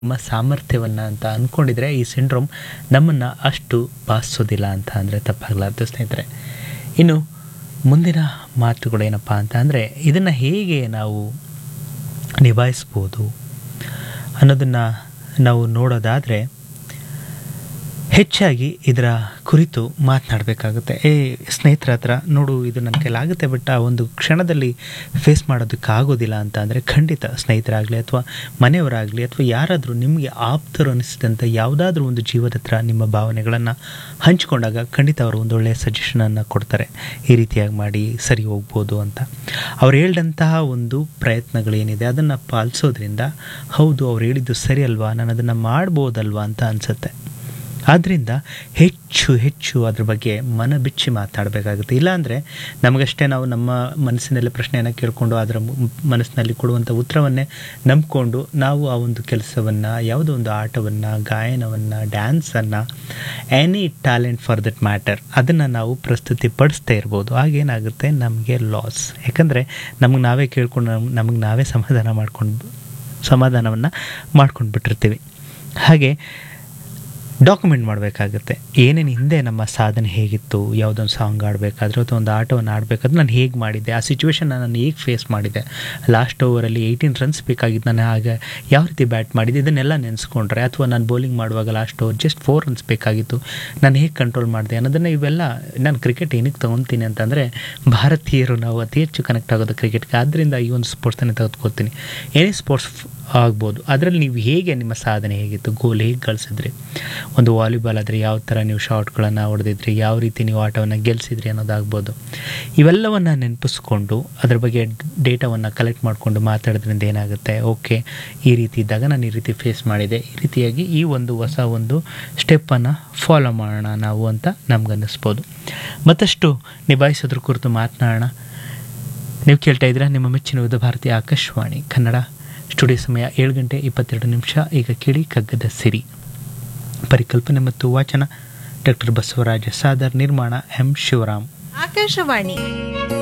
ನಮ್ಮ ಸಾಮರ್ಥ್ಯವನ್ನು ಅಂತ ಅಂದ್ಕೊಂಡಿದ್ರೆ ಈ ಸಿಂಡ್ರೋಮ್ ನಮ್ಮನ್ನು ಅಷ್ಟು ಬಾಧಿಸೋದಿಲ್ಲ ಅಂತ ಅಂದರೆ ತಪ್ಪಾಗಲಾರ್ದು ಸ್ನೇಹಿತರೆ ಇನ್ನು ಮುಂದಿನ ಮಾತುಗಳು ಏನಪ್ಪ ಅಂತ ಅಂದರೆ ಇದನ್ನು ಹೇಗೆ ನಾವು ನಿಭಾಯಿಸ್ಬೋದು ಅನ್ನೋದನ್ನು ನಾವು ನೋಡೋದಾದರೆ ಹೆಚ್ಚಾಗಿ ಇದರ ಕುರಿತು ಮಾತನಾಡಬೇಕಾಗುತ್ತೆ ಏ ಸ್ನೇಹಿತರ ಹತ್ರ ನೋಡು ಇದು ನನ್ನ ಕೈಲಾಗುತ್ತೆ ಬಟ್ ಆ ಒಂದು ಕ್ಷಣದಲ್ಲಿ ಫೇಸ್ ಮಾಡೋದಕ್ಕಾಗೋದಿಲ್ಲ ಅಂತ ಅಂದರೆ ಖಂಡಿತ ಸ್ನೇಹಿತರಾಗಲಿ ಅಥವಾ ಮನೆಯವರಾಗಲಿ ಅಥವಾ ಯಾರಾದರೂ ನಿಮಗೆ ಆಪ್ತರು ಅನಿಸಿದಂಥ ಯಾವುದಾದ್ರೂ ಒಂದು ಜೀವದ ಹತ್ರ ನಿಮ್ಮ ಭಾವನೆಗಳನ್ನು ಹಂಚಿಕೊಂಡಾಗ ಖಂಡಿತ ಅವರು ಒಂದು ಒಳ್ಳೆಯ ಸಜೆಷನನ್ನು ಕೊಡ್ತಾರೆ ಈ ರೀತಿಯಾಗಿ ಮಾಡಿ ಸರಿ ಹೋಗ್ಬೋದು ಅಂತ ಅವ್ರು ಹೇಳಿದಂತಹ ಒಂದು ಪ್ರಯತ್ನಗಳೇನಿದೆ ಅದನ್ನು ಪಾಲಿಸೋದ್ರಿಂದ ಹೌದು ಅವ್ರು ಹೇಳಿದ್ದು ಸರಿ ಅಲ್ವಾ ನಾನು ಅದನ್ನು ಮಾಡ್ಬೋದಲ್ವಾ ಅಂತ ಅನಿಸುತ್ತೆ ಆದ್ದರಿಂದ ಹೆಚ್ಚು ಹೆಚ್ಚು ಅದ್ರ ಬಗ್ಗೆ ಮನ ಬಿಚ್ಚಿ ಮಾತಾಡಬೇಕಾಗುತ್ತೆ ಇಲ್ಲಾಂದರೆ ನಮಗಷ್ಟೇ ನಾವು ನಮ್ಮ ಮನಸ್ಸಿನಲ್ಲಿ ಪ್ರಶ್ನೆಯನ್ನು ಕೇಳಿಕೊಂಡು ಅದರ ಮು- ಮನಸ್ಸಿನಲ್ಲಿ ಕೊಡುವಂಥ ಉತ್ತರವನ್ನೇ ನಂಬಿಕೊಂಡು ನಾವು ಆ ಒಂದು ಕೆಲಸವನ್ನು ಯಾವುದೋ ಒಂದು ಆಟವನ್ನು ಗಾಯನವನ್ನು ಡ್ಯಾನ್ಸನ್ನು any talent for that matter ಅದನ್ನು ನಾವು ಪ್ರಸ್ತುತಿ ಪಡಿಸ್ತಾ ಇರ್ಬೋದು ಆಗೇನಾಗುತ್ತೆ ನಮಗೆ ಲಾಸ್ ಯಾಕಂದರೆ ನಮಗೆ ನಾವೇ ಕೇಳ್ಕೊಂಡು ನಮಗೆ ನಾವೇ ಸಮಾಧಾನ ಮಾಡ್ಕೊಂಡು ಸಮಾಧಾನವನ್ನು ಮಾಡ್ಕೊಂಡು ಬಿಟ್ಟಿರ್ತೀವಿ ಹಾಗೆ ಡಾಕ್ಯುಮೆಂಟ್ ಮಾಡಬೇಕಾಗುತ್ತೆ ಏನೇನು ಹಿಂದೆ ನಮ್ಮ ಸಾಧನೆ ಹೇಗಿತ್ತು ಯಾವುದೊಂದು ಸಾಂಗ್ ಆಡಬೇಕಾದ್ರೆ ಅಥವಾ ಒಂದು ಆಟವನ್ನು ಆಡಬೇಕಾದ್ರೆ ನಾನು ಹೇಗೆ ಮಾಡಿದ್ದೆ ಆ ಸಿಚುವೇಶನ್ನ ನಾನು ಹೇಗೆ ಫೇಸ್ ಮಾಡಿದ್ದೆ ಲಾಸ್ಟ್ ಓವರಲ್ಲಿ ಏಯ್ಟೀನ್ ರನ್ಸ್ ಬೇಕಾಗಿದ್ದು ನಾನು ಆಗ ಯಾವ ರೀತಿ ಬ್ಯಾಟ್ ಮಾಡಿದ್ದೆ ಇದನ್ನೆಲ್ಲ ನೆನೆಸ್ಕೊಂಡ್ರೆ ಅಥವಾ ನಾನು ಬೌಲಿಂಗ್ ಮಾಡುವಾಗ last over just four runs ಬೇಕಾಗಿತ್ತು ನಾನು ಹೇಗೆ ಕಂಟ್ರೋಲ್ ಮಾಡಿದೆ ಅನ್ನೋದನ್ನು ಇವೆಲ್ಲ ನಾನು ಕ್ರಿಕೆಟ್ ಏನಕ್ಕೆ ತೊಗೊತೀನಿ ಅಂತಂದರೆ ಭಾರತೀಯರು ನಾವು ಅತಿ ಹೆಚ್ಚು ಕನೆಕ್ಟ್ ಆಗೋದು ಕ್ರಿಕೆಟ್ಗೆ ಆದ್ದರಿಂದ ಈ ಒಂದು ಸ್ಪೋರ್ಟ್ಸನ್ನೇ ತೆಗೆದುಕೊಳ್ತೀನಿ ಏನೇ ಸ್ಪೋರ್ಟ್ಸ್ ಆಗ್ಬೋದು ಅದರಲ್ಲಿ ನೀವು ಹೇಗೆ ನಿಮ್ಮ ಸಾಧನೆ ಹೇಗಿತ್ತು ಗೋಲ್ ಹೇಗೆ ಗಳಿಸಿದ್ರಿ ಒಂದು ವಾಲಿಬಾಲ್ ಆದರೆ ಯಾವ ಥರ ನೀವು ಶಾಟ್ಗಳನ್ನು ಹೊಡೆದಿದ್ರಿ ಯಾವ ರೀತಿ ನೀವು ಆಟವನ್ನು ಗೆಲ್ಲಿಸಿದ್ರಿ ಅನ್ನೋದಾಗ್ಬೋದು ಇವೆಲ್ಲವನ್ನು ನೆನಪಿಸ್ಕೊಂಡು ಅದ್ರ ಬಗ್ಗೆ ಡೇಟಾವನ್ನು ಕಲೆಕ್ಟ್ ಮಾಡಿಕೊಂಡು ಮಾತಾಡೋದ್ರಿಂದ ಏನಾಗುತ್ತೆ ಓಕೆ ಈ ರೀತಿ ಇದ್ದಾಗ ನಾನು ಈ ರೀತಿ ಫೇಸ್ ಮಾಡಿದೆ ಈ ರೀತಿಯಾಗಿ ಈ ಒಂದು ಹೊಸ ಒಂದು ಸ್ಟೆಪ್ಪನ್ನು ಫಾಲೋ ಮಾಡೋಣ ನಾವು ಅಂತ ನಮ್ಗನ್ನಿಸ್ಬೋದು ಮತ್ತಷ್ಟು ನಿಭಾಯಿಸೋದ್ರ ಕುರಿತು ಮಾತನಾಡೋಣ ನೀವು ಕೇಳ್ತಾ ಇದ್ದೀರಾ ನಿಮ್ಮ ಮೆಚ್ಚಿನ ವಿಧ ಭಾರತೀಯ ಆಕಾಶವಾಣಿ ಕನ್ನಡ ಸ್ಟುಡಿಯೋ ಸಮಯ ಏಳು ಗಂಟೆ ಇಪ್ಪತ್ತೆರಡು ನಿಮಿಷ ಈಗ ಕೇಳಿ ಕಗ್ಗದ ಸಿರಿ ಪರಿಕಲ್ಪನೆ ಮತ್ತು ವಾಚನ ಡಾಕ್ಟರ್ ಬಸವರಾಜ ಸಾದರ್ ನಿರ್ಮಾಣ ಎಂ ಶಿವರಾಮ್ ಆಕಾಶವಾಣಿ